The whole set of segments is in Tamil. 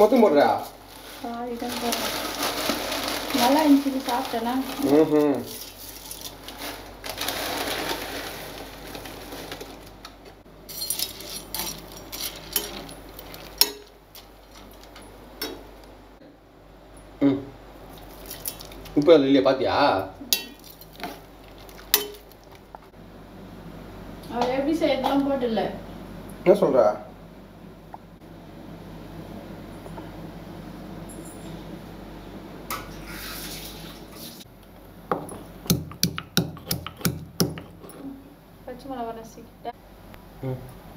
மொத்தம் போடுறா பாதி தான் போடுறேன் நல்லா இருந்துச்சு சாப்பிட்டேன்னா ம் ம் உப்பு அதில் இல்லையா பாத்தியா அவர் எப்படி செய்யறதுலாம் போட்டுல என்ன சொல்ற பச்சை மிளகா நசிக்கிட்டேன் ம்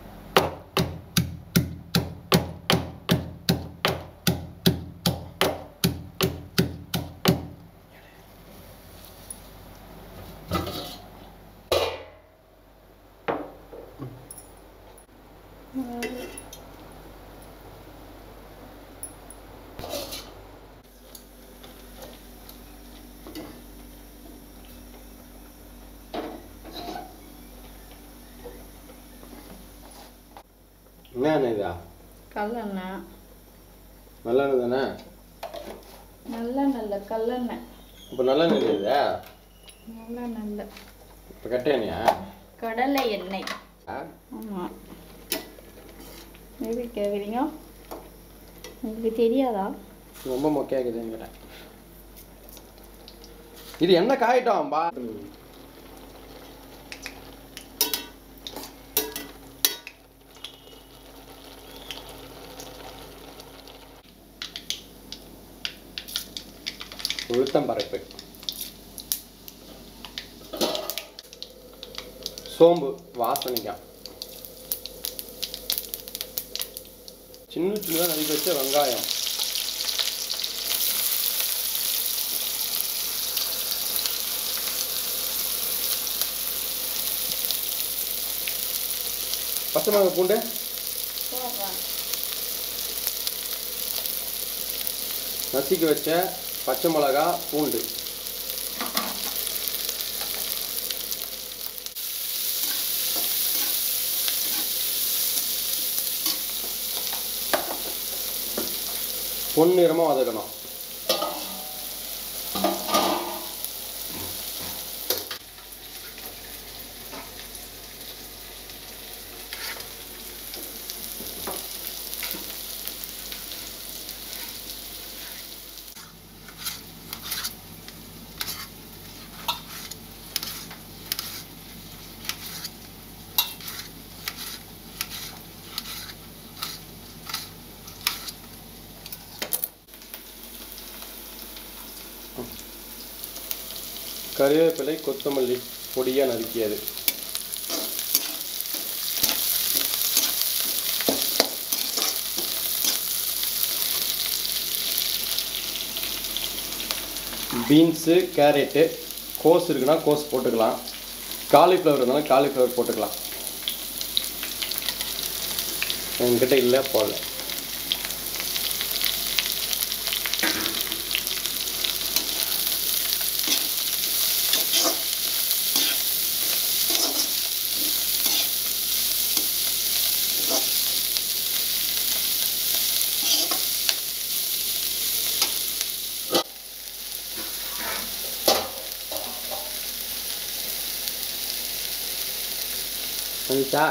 என்ன இதா கல்லெண்ணெய் நல்லெண்ணெய் தானே நல்லெண்ணெய் இல்லை கல்லெண்ணெய் இப்போ நல்லெண்ணெய் இதா நல்லெண்ணெய் இல்லை இப்போ கட்ட எண்ணெயா கடலை எண்ணெய் ஆ ஆமாம் எப்படி கேட்குறீங்க உங்களுக்கு தெரியாதா ரொம்ப மொக்கையாக்குதுன்னு கேட்டேன் இது என்ன காயிட்டம் பா உளுத்தம் பருப்பு சோம்பு வாசனைக்காய் சின்ன சின்னதாக நறுக்கி வச்ச வெங்காயம் பச்சை மிளகாய் பூண்டு நசுக்கி வச்ச பச்சை மிளகா பூண்டு பொன்னிறமாக வதக்கணும் கறிவேப்பிலை கொத்தமல்லி பொடியாக நறுக்கியது பீன்ஸு கேரட்டு கோஸ் இருக்குன்னா கோஸ் போட்டுக்கலாம் காலிஃப்ளவர் இருந்தாலும் காலிஃப்ளவர் போட்டுக்கலாம் என்கிட்ட இல்லை போடல வந்துச்சா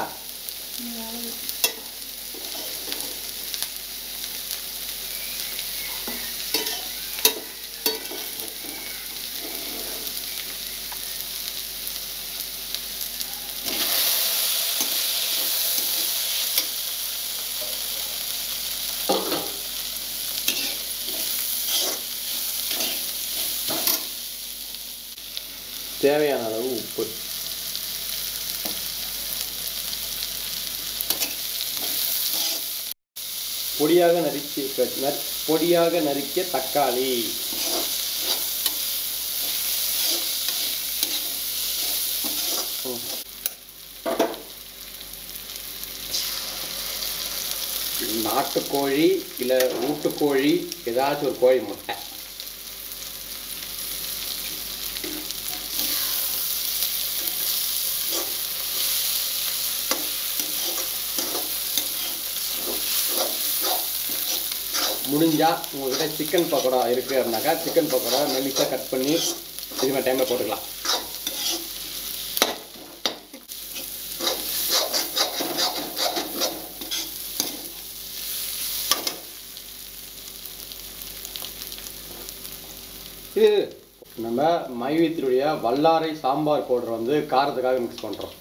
தேவையான அளவு உப்பு பொடியாக நறுக்கி நற்- பொடியாக நறுக்கிய தக்காளி ம். நாட்டுக்கோழி இல்லை வீட்டுக்கோழி ஏதாச்சும் ஒரு கோழி முட்டை முடிஞ்சால் உங்கள்கிட்ட சிக்கன் பக்கோடா இருக்குது அப்படின்னாக்கா சிக்கன் பக்கோடா மெல்லிஸாக கட் பண்ணி இது மாதிரி டைமில் போட்டுக்கலாம் இது நம்ம மைவீத்தினுடைய வல்லாரை சாம்பார் பவுடர் வந்து காரத்துக்காக மிக்ஸ் பண்ணுறோம்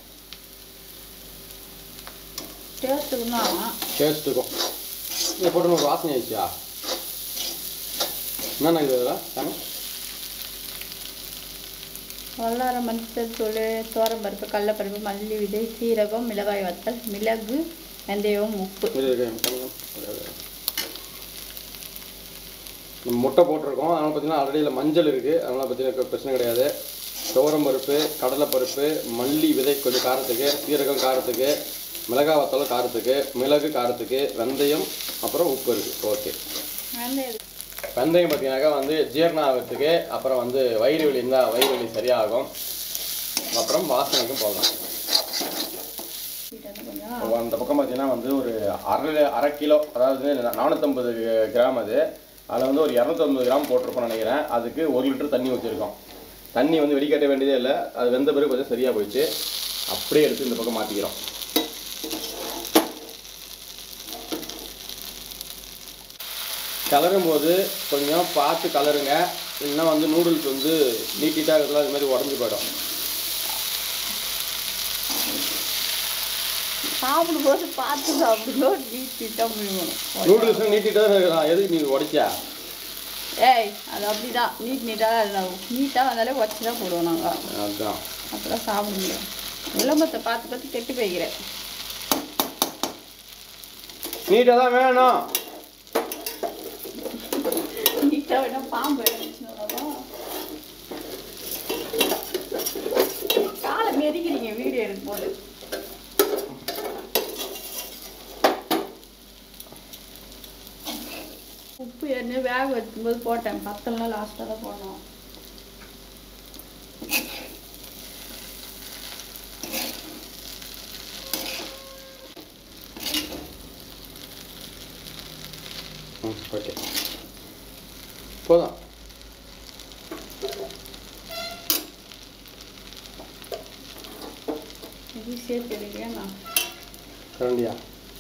டேஸ்ட்டுக்கு தான் டேஸ்ட்டுக்கும் இதை போட்டு ஒரு வாசனை ஆயிடுச்சா என்னண்ணா இது இதெல்லாம் தானே வல்லார மஞ்சள் தூள் தோரம்பருப்பு கடலப்பருப்பு மல்லி விதை சீரகம் மிளகாய் வத்தல் மிளகு வெந்தயம் உப்பு இது இருக்கு, தானே? அது, அது. நம்ம முட்டை போட்டிருக்கோம் அதனால் பார்த்தீங்கன்னா ஆல்ரெடி இதில் மஞ்சள் இருக்குது அதனால் பார்த்தீங்கன்னா பிரச்சனை கிடையாது துவரம் பருப்பு கடலைப்பருப்பு மல்லி விதை கொஞ்சம் காரத்துக்கு சீரகம் காரத்துக்கு மிளகாய் வத்தலும் காரத்துக்கு மிளகு காரத்துக்கு வெந்தயம் அப்புறம் உப்பு இருக்குது ஓகே வெந்தயம் வெந்தயம் பார்த்தீங்கன்னாக்கா வந்து ஜீரணம் ஆகிறதுக்கு அப்புறம் வந்து வயிறு வலி இருந்தால் வயிறு வலி சரியாகும் அப்புறம் வாசனைக்கும் போடலாம் சீரகம் கொஞ்சம் அப்போ அந்த பக்கம் பார்த்தீங்கன்னா வந்து ஒரு அரை அரை கிலோ அதாவது நானூற்றம்பது கிராம் அது அதில் வந்து ஒரு இரநூத்தம்பது கிராம் போட்டிருப்போம்னு நினைக்கிறேன் அதுக்கு ஒரு லிட்டர் தண்ணி வச்சுருக்கோம் தண்ணி வந்து வெடிக்கட்ட வேண்டியதே இல்லை அது வெந்த பிறகு கொஞ்சம் சரியாக போயிடுச்சு அப்படியே எடுத்து இந்த பக்கம் மாற்றிக்கிறோம் கலரும் போது கொஞ்சம் பார்த்து கலருங்க இல்லைன்னா வந்து நூடுல்ஸ் வந்து நீட்டிட்டாக இருக்கலாம் இது மாதிரி உடஞ்சி போயிடும் சாப்பிடும்போது பார்த்து சாப்பிடுவோம் நீட்டிட்டா முழுங்கணும் நூடுல்ஸ் நீட்டிட்டாக இருக்கலாம் எதுக்கு நீ உடைச்சா ஏய் அது அப்படிதான் நீட் நீட்டாக நீட்டாக வந்தாலே வச்சு தான் போடுவோம் நாங்கள் அதுதான் அப்பதான் சாப்பிட முடியும் விளம்பரத்தை பார்த்து பார்த்து கெட்டு போய்க்கிறேன் நீட்டாக தான் வேணும் நீட்டாக வேணா பாம்பு இருந்துச்சுன்னா காலை மெதிக்கிறீங்க வீடியோ எடுக்கும் போது உப்பு ஏற்கனவே வேக வைக்கும்போது போட்டேன் பத்தலாம் லாஸ்ட்டாக தான் போடணும் ம் ஓகே போதும் இது சேர்த்து எடுக்கிறேன் நான் கரண்டியா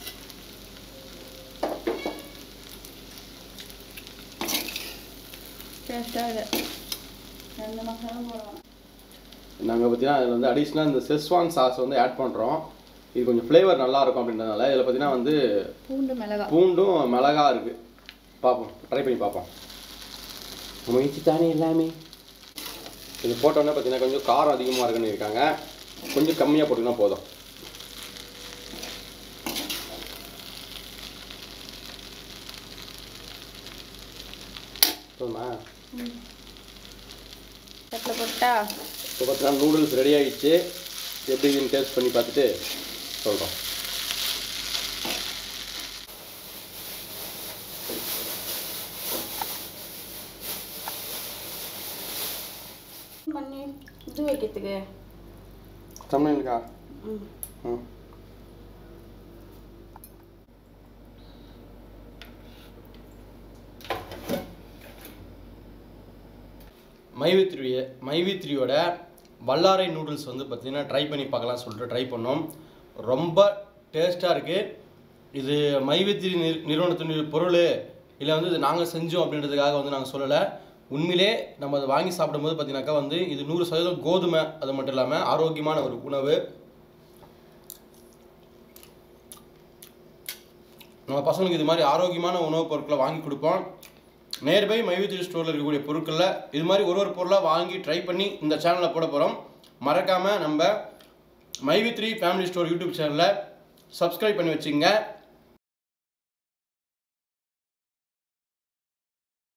டேஸ்ட்டாக இது ரெண்டு மசாலா போடுவோம் நாங்கள் பார்த்தீங்கன்னா அதில் வந்து அடிஷ்னலாக இந்த செஸ்வான் சாஸ் வந்து ஆட் பண்ணுறோம் இது கொஞ்சம் ஃப்ளேவர் நல்லா இருக்கும் அப்படின்றதுனால இதில் பார்த்தீங்கன்னா வந்து பூண்டு மிளகாய் பூண்டும் மிளகா இருக்குது பார்ப்போம் ட்ரை பண்ணி பார்ப்போம் முயற்சி தானே எல்லாமே இது போட்டோன்னே பார்த்தீங்கன்னா கொஞ்சம் காரம் அதிகமாக இருக்குன்னு இருக்காங்க கொஞ்சம் கம்மியாக போட்டிங்கன்னா போதும் போதுமா தட்டில் போட்டா இப்போ பார்த்தீங்கன்னா நூடுல்ஸ் ரெடி ஆகிடுச்சு எப்படி டேஸ்ட் பண்ணி பார்த்துட்டு சொல்கிறோம் பண்ணி இது வைக்கிறதுக்கு தமிழ்க்கா ம் ம் மைவி த்ரீ மைவி த்ரீயோட வல்லாரை நூடுல்ஸ் வந்து பார்த்தீங்கன்னா ட்ரை பண்ணி பார்க்கலாம் சொல்லிட்டு ட்ரை பண்ணோம் ரொம்ப டேஸ்ட்டாக இருக்குது இது மைவித்ரி நிறு நிறுவனத்தினுடைய பொருள் இல்லை வந்து இது நாங்கள் செஞ்சோம் அப்படின்றதுக்காக வந்து நாங்கள் சொல்லலை உண்மையிலே நம்ம அதை வாங்கி சாப்பிடும்போது பார்த்தீங்கன்னாக்கா வந்து இது நூறு சதவீதம் கோதுமை அது மட்டும் இல்லாமல் ஆரோக்கியமான ஒரு உணவு நம்ம பசங்களுக்கு இது மாதிரி ஆரோக்கியமான உணவுப் பொருட்களை வாங்கி கொடுப்போம் நேர்பை மைவித்ரி ஸ்டோரில் இருக்கக்கூடிய பொருட்களில் இது மாதிரி ஒரு ஒரு பொருளாக வாங்கி ட்ரை பண்ணி இந்த சேனலில் போட போகிறோம் மறக்காமல் நம்ம மைவித்ரி ஃபேமிலி ஸ்டோர் யூடியூப் சேனலை சப்ஸ்கிரைப் பண்ணி வச்சுங்க